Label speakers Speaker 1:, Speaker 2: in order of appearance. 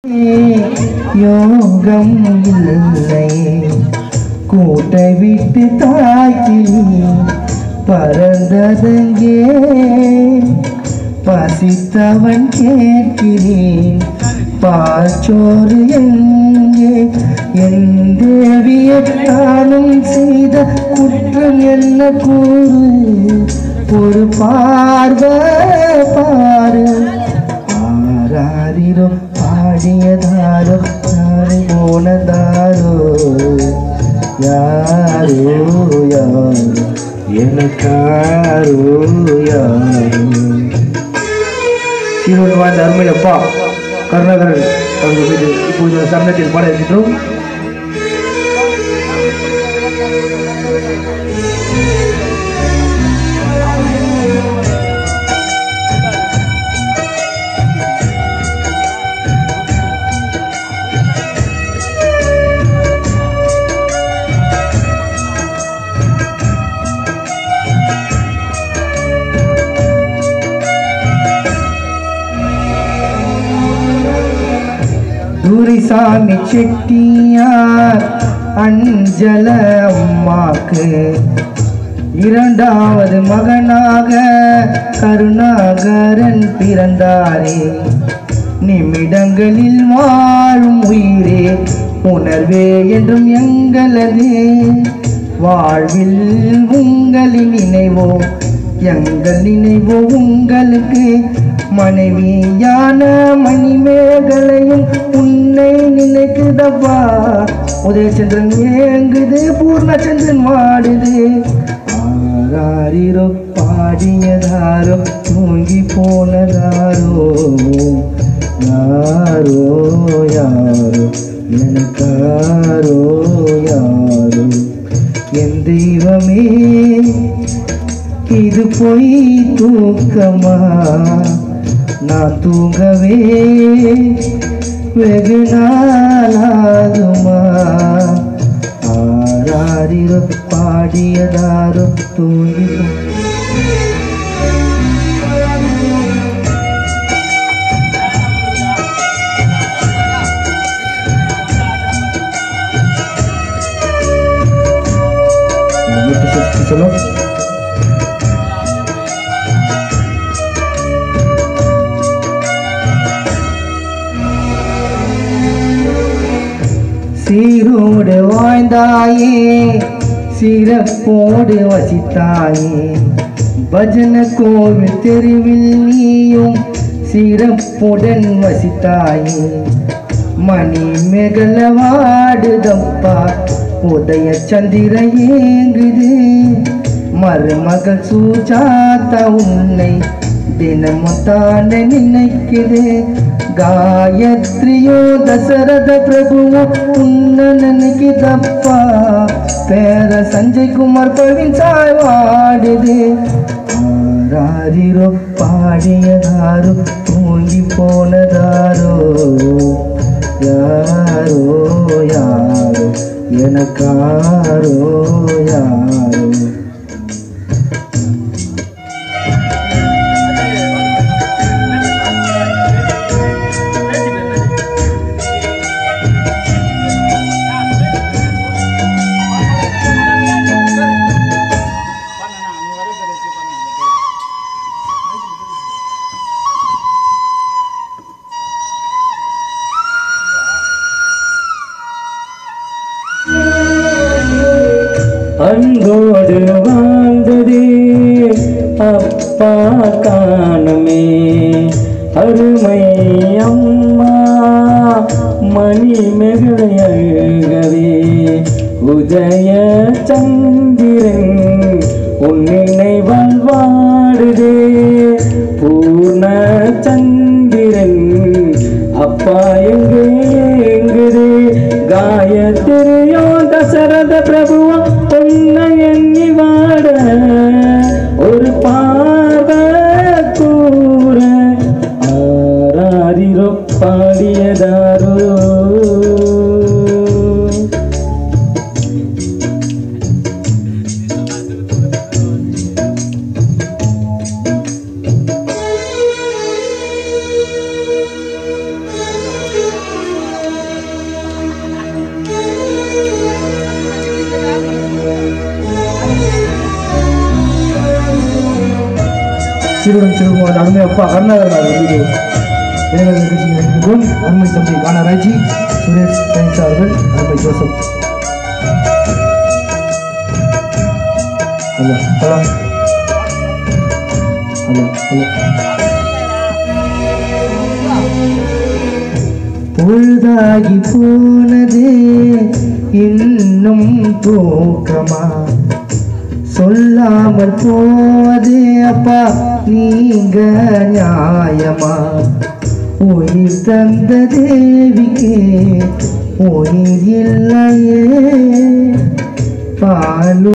Speaker 1: யோகம் இல்லை கூட்டை விட்டு தாக்கி பறந்ததங்கே பசித்தவன் கேட்கிறேன் பாச்சோறு எங்கே என் தேவியத்தானும் செய்த குற்றம் என்ன கூறு ஒரு பார்வை பாரு ஆராரிரோ பாடியதாரோ யாரு போனதாரோ யாரோ யாரோ எனக்காரோ யாரோ சீரோடு வாழ்ந்த அருமையிலப்பா கருணாகரன் அவர்கள் மீது இப்போது சரணத்தில் பாட இருக்கின்றோம் துரிசாமி செட்டியார் அஞ்சல அம்மாக்கு இரண்டாவது மகனாக கருணாகரன் பிறந்தாரே நிமிடங்களில் வாழும் உயிரே உணர்வே என்றும் எங்களது வாழ்வில் உங்களின் நினைவோ எங்கள் நினைவோ உங்களுக்கு மனைவியான மணிமேகலையும் உன்னை நினைக்குதப்பா உதயச்சந்திரன் ஏங்குது பூர்ணச்சந்திரன் வாடுது ஆராரிரோ பாடியதாரோ தூங்கி போனதாரோ யாரோ யாரோ எனக்காரோ யாரோ என் தெய்வமே இது பொய் தூக்கமா நான் தூங்கவே வெகு நாளாகுமா ஆராரிரோ பாடியதாரோ தூங்கி போ- Gitu, gitu, gitu, சீரோடு வாழ்ந்தாயே சிறப்போடு வசித்தாயே பஜன கோவில் தெருவில் நீயும் சிறப்புடன் வசித்தாயே மணி மெகல வாடுதப்பா உதய சந்திர ஏங்குது மருமகள் சூஜாத்தா உன்னை தினமும் தானே நினைக்குது காயத்ரியோ தசரத பிரபுவோ உன்ன நினைக்குதப்பா பேர சஞ்சய் குமார் பவின் சாய் வாடுது ஆராரிரோ பாடியதாரோ தூங்கி போனதாரோ யாரோ யாரோ எனக்காரோ யாரோ
Speaker 2: அன்போடு வாழ்ந்ததே அப்பா காணுமே அருமை அம்மா மணிமெகளை அழுகவே உதய சந்திரன் உன் நினைவால் வாடுதே பூர்ண சந்திரன் அப்பா எங்கே எங்குது காயத்ரியோ தசரத பிரபுவோ பொன்னை எண்ணி வாட ஒரு பார்வை கூற ஆராரிரோ பாடியதாரோ
Speaker 1: சீருடன் சிறுவம் அந்த அருமை அப்பா கருணாகரன் அவர்கள் மீது இளைஞர் நிகழ்ச்சி நடத்துகிறோம் அருமை தம்பி கானராஜி சுரேஷ் சயின்ஸ் அவர்கள் அருமை Joseph hello hello hello hello பொழுதாகி போனதே இன்னும் தூக்கமா சொல்லாமல் போதே அப்பா நீங்க நியாயமா உயிர் தந்த தேவிக்கே உயிர் இல்லையே பாலு